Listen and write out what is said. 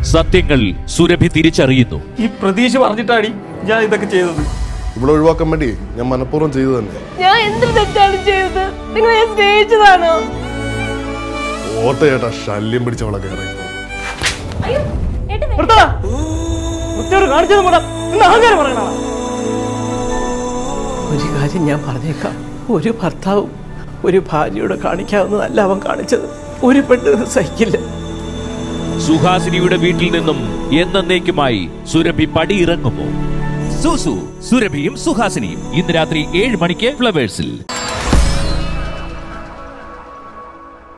സത്യങ്ങൾ സുരഭി തിരിച്ചറിയുന്നു ഈ പ്രതീക്ഷ പറഞ്ഞിട്ടാടി ഞാൻ ഇതൊക്കെ ചെയ്തത് ഇവിടെ ഒഴിവാക്കാൻ വേണ്ടി ഞാൻ മനഃപൂർവ്വം ചെയ്തു തന്നെ ഞാൻ എന്തൊരു തെറ്റാണ് ചെയ്തത് നിങ്ങൾ ഞാൻ സ്നേഹിച്ചതാണോ ഓട്ട ചേട്ടാ ശല്യം പിടിച്ചവളെ കയറി നിർത്തടാ. വൃത്തിയോട് കാണിച്ചത് പോടാ ഇന്ന് അഹങ്കാരം പറയണ ഒരു കാര്യം ഞാൻ പറഞ്ഞേക്കാം ഒരു ഭർത്താവും ഒരു ഭാര്യയോട് കാണിക്കാവുന്നതല്ല അവൻ കാണിച്ചത് ഒരു പെണ്ണ് ഇത് സഹിക്കില്ല സുഹാസിനിയുടെ വീട്ടിൽ നിന്നും എന്നേക്കുമായി സുരഭി പടിയിറങ്ങുമോ സുസു സുരഭിയും സുഹാസിനിയും ഇന്ന് രാത്രി ഏഴ് മണിക്ക് ഫ്ലവേഴ്സിൽ